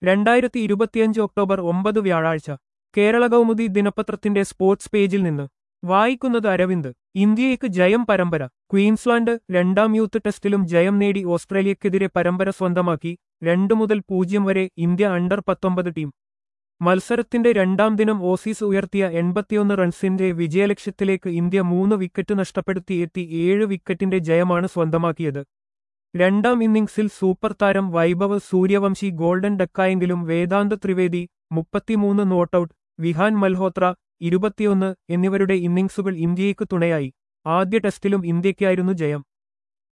രണ്ടായിരത്തി ഇരുപത്തിയഞ്ച് ഒക്ടോബർ ഒമ്പത് വ്യാഴാഴ്ച കേരള കൗമുദി ദിനപത്രത്തിന്റെ സ്പോർട്സ് പേജിൽ നിന്ന് വായിക്കുന്നത് അരവിന്ദ് ഇന്ത്യയ്ക്ക് ജയം പരമ്പര ക്വീൻസ്ലാൻഡ് രണ്ടാം യൂത്ത് ടെസ്റ്റിലും ജയം നേടി ഓസ്ട്രേലിയക്കെതിരെ പരമ്പര സ്വന്തമാക്കി രണ്ടു മുതൽ പൂജ്യം വരെ ഇന്ത്യ അണ്ടർ പത്തൊമ്പത് ടീം മത്സരത്തിന്റെ രണ്ടാം ദിനം ഓസീസ് ഉയർത്തിയ എൺപത്തിയൊന്ന് റൺസിന്റെ വിജയലക്ഷ്യത്തിലേക്ക് ഇന്ത്യ മൂന്ന് വിക്കറ്റ് നഷ്ടപ്പെടുത്തി എത്തി ഏഴ് വിക്കറ്റിന്റെ ജയമാണ് സ്വന്തമാക്കിയത് രണ്ടാം ഇന്നിംഗ്സിൽ സൂപ്പർ താരം വൈഭവ് സൂര്യവംശി ഗോൾഡൻ ഡക്കായെങ്കിലും വേദാന്ത് ത്രിവേദി മുപ്പത്തിമൂന്ന് നോട്ടൌട്ട് വിഹാൻ മൽഹോത്ര ഇരുപത്തിയൊന്ന് എന്നിവരുടെ ഇന്നിംഗ്സുകൾ ഇന്ത്യയ്ക്ക് തുണയായി ആദ്യ ടെസ്റ്റിലും ഇന്ത്യയ്ക്കായിരുന്നു ജയം